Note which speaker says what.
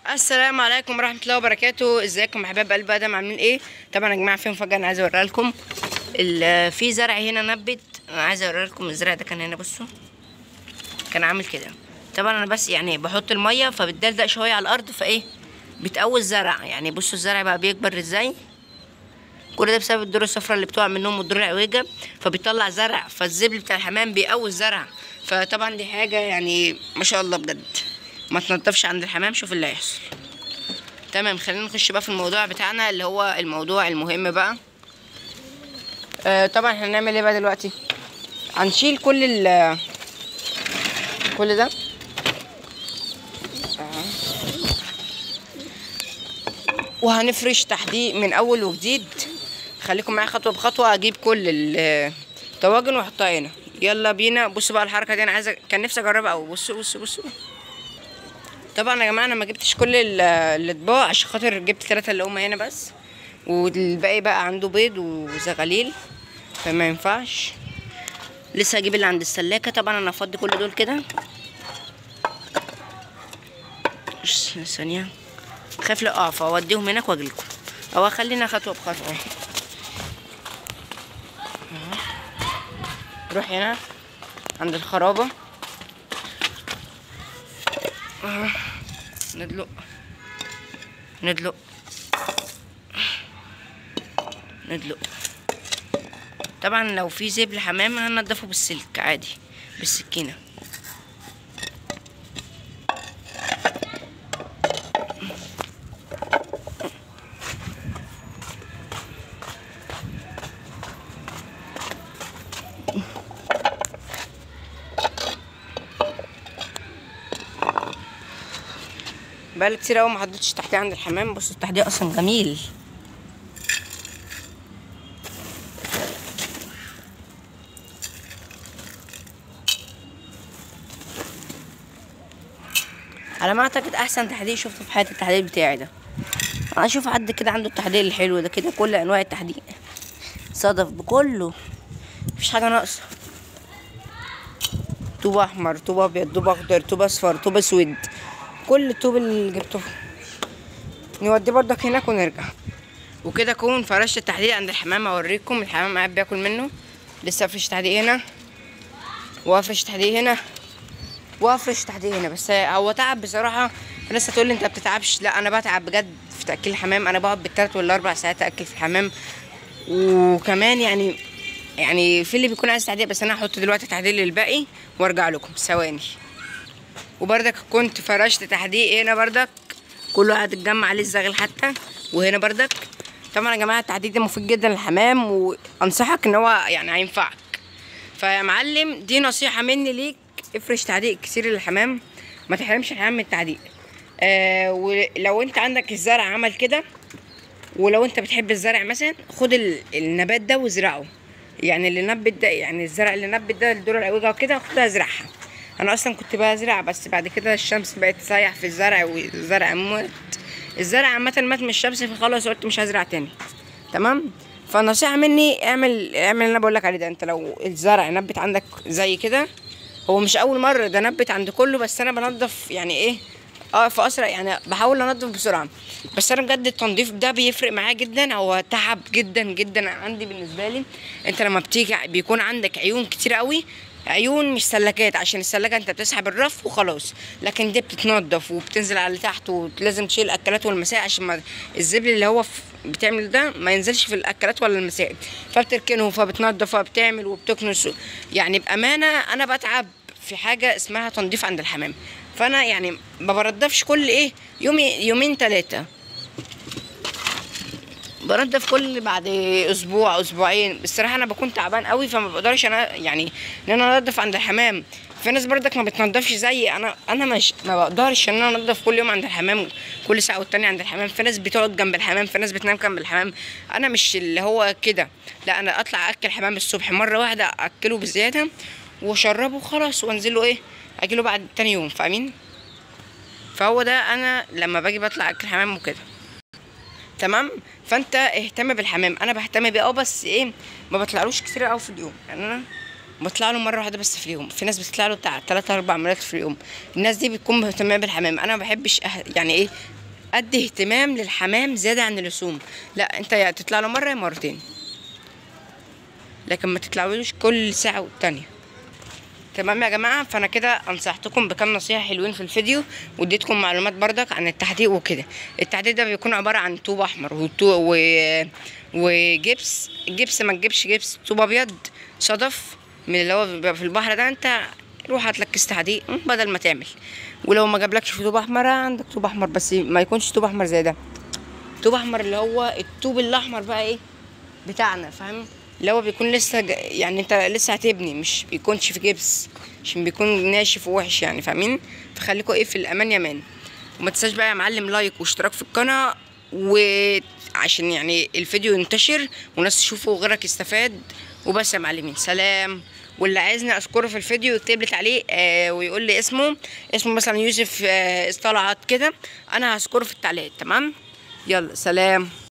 Speaker 1: السلام عليكم ورحمه الله وبركاته ازيكم يا حبايب قلب ادم عاملين ايه طبعا يا جماعه في مفاجاه انا عايزه اوريها لكم ال- في زرع هنا نبت انا عايزه اوريها لكم الزرع ده كان هنا بصوا كان عامل كده طبعا انا بس يعني بحط الميه فبتدلدق شويه على الارض فايه بتقوي الزرع يعني بصوا الزرع بقى بيكبر ازاي كل ده بسبب الدور الصفراء اللي بتقع منهم والدور العويجه فبيطلع زرع فالزبل بتاع الحمام بيقوي الزرع فطبعا دي حاجه يعني ما شاء الله بجد ما تنضفش عند الحمام شوف اللي هيحصل تمام خلينا نخش بقى في الموضوع بتاعنا اللي هو الموضوع المهم بقى آه طبعا احنا هنعمل ايه بقى دلوقتي هنشيل كل ال كل ده آه. وهنفرش تحديق من اول وجديد خليكم معايا خطوه بخطوه اجيب كل الطواجن واحطها هنا يلا بينا بصوا بقى الحركه دي انا عايزه كان نفسي اجربها قوي بصوا بصوا بصوا طبعا يا جماعه انا ما جبتش كل ال- الاطباق عشان خاطر جبت ثلاثه اللي هما هنا بس والباقي بقى عنده بيض وزغاليل فما ينفعش لسه هجيب اللي عند السلاكه طبعا انا افضي كل دول كده ش- ثانيه خايف لا اقع فاوديهم هناك واجيلكم او خلينا خطوه بخطوه أهو. نروح هنا عند الخرابه أهو. ندلق ندلق ندلق طبعا لو في زبل حمام هنضفه بالسلك عادي بالسكينه بقالي كتير قوي ما حطيتش تحتيه عند الحمام بصوا التحديق اصلا جميل على ما اعتقد احسن تحديق شفته في حياتي التحديق بتاعي ده انا اشوف حد كده عنده التحديق الحلو ده كده كل انواع التحديق صدف بكله مفيش حاجه ناقصه طوب احمر طوب ابيض طوب اخضر طوب اصفر طوب اسود كل الطوب اللي جبته نوديه برضك هناك ونرجع وكده اكون فرشت التحديق عند الحمام اوريكم الحمام قاعد بياكل منه لسه افرش تحديق هنا وافرش تحديق هنا وافرش تحديق هنا بس هو تعب بصراحه الناس هتقول لي انت بتتعبش لا انا بتعب بجد في تاكيل الحمام انا بقعد بالثلاث ولا اربع ساعات اكل في الحمام وكمان يعني يعني في اللي بيكون عايز تحديق بس انا هحط دلوقتي تحديق للباقي وارجع لكم ثواني وبردك كنت فرشت تحديق هنا بردك كله هتتجمع عليه الزغل حتى وهنا بردك طبعا يا جماعه التحديق ده مفيد جدا للحمام وانصحك ان هو يعني هينفعك فيا معلم دي نصيحه مني ليك افرش تعديق كتير للحمام ما تحرمش الحمام من التعديق آه ولو انت عندك الزرع عمل كده ولو انت بتحب الزرع مثلا خد ال- النبات ده وازرعه يعني اللي نبت ده يعني الزرع اللي نبت ده الدور العويجه وكده خدها ازرعها انا اصلا كنت بزرع بس بعد كده الشمس بقت تسيح في الزرع والزرع موت الزرع عامه مات من الشمس فخلاص قلت مش هزرع تاني تمام فنصيحه مني اعمل اعمل اللي انا بقول لك عليه ده انت لو الزرع نبت عندك زي كده هو مش اول مره ده نبت عند كله بس انا بنضف يعني ايه اه في اسرع يعني بحاول انضف بسرعه بس انا بجد التنظيف ده بيفرق معايا جدا هو تعب جدا جدا عندي بالنسبه لي انت لما بتيجي بيكون عندك عيون كتير قوي عيون مش سلكات عشان السلكه انت بتسحب الرف وخلاص لكن دي بتتنضف وبتنزل على اللي تحت ولازم تشيل الاكلات والمسائل عشان ما الزبل اللي هو في- بتعمل ده ما ينزلش في الاكلات ولا المسائل فبتركنه فبتنضف فبتعمل وبتكنس يعني بامانه انا بتعب في حاجه اسمها تنظيف عند الحمام فانا يعني ما بردفش كل ايه يوم يومين ثلاثه بنضف كل بعد اسبوع اسبوعين بصراحه انا بكون تعبان قوي فما بقدرش انا يعني ان انا انضف عند الحمام في ناس برضك ما بتنضفش زيي انا انا مش ما بقدرش ان انا انضف كل يوم عند الحمام كل ساعه والتانية عند الحمام في ناس بتقعد جنب الحمام في ناس بتنام جنب الحمام انا مش اللي هو كده لا انا اطلع اكل حمام الصبح مره واحده اكله بزياده واشربه خلاص وانزله ايه اجيله بعد تاني يوم فاهمين فهو ده انا لما باجي بطلع اكل حمام وكده تمام فانت اهتم بالحمام انا بهتم بيه اه بس ايه ما بطلعلوش كتير قوي في اليوم يعني انا بطلع له مره واحده بس في اليوم في ناس بتطلع له بتاع 3 4 مرات في اليوم الناس دي بتكون مهتمه بالحمام انا ما بحبش أه... يعني ايه قد اهتمام للحمام زياده عن اللزوم لا انت يا تطلع له مره يا مرتين لكن ما تطلعولوش كل ساعه والتانيه تمام يا جماعه فانا كده انصحتكم بكام نصيحه حلوين في الفيديو واديتكم معلومات بردك عن التحديق وكده التحديق ده بيكون عباره عن طوب احمر وطو و... وجبس الجبس ما تجيبش جبس طوب ابيض صدف من اللي هو بيبقى في البحر ده انت روح هات لك كيس تحديق بدل ما تعمل ولو ما جابلكش في طوب احمر عندك طوب احمر بس ما يكونش طوب احمر زي ده طوب احمر اللي هو الطوب الاحمر بقى ايه بتاعنا فاهم اللي هو بيكون لسه ج... يعني انت لسه هتبني مش بيكونش في جبس عشان بيكون ناشف ووحش يعني فاهمين فخليكوا ايه في الامان يا مان وما تنساش بقى يا معلم لايك واشتراك في القناه وعشان يعني الفيديو ينتشر وناس تشوفه وغيرك يستفاد وبس يا معلمين سلام واللي عايزني اذكره في الفيديو يكتب لي تعليق آه ويقول لي اسمه اسمه مثلا يوسف آه طلعت كده انا هذكره في التعليقات تمام يلا سلام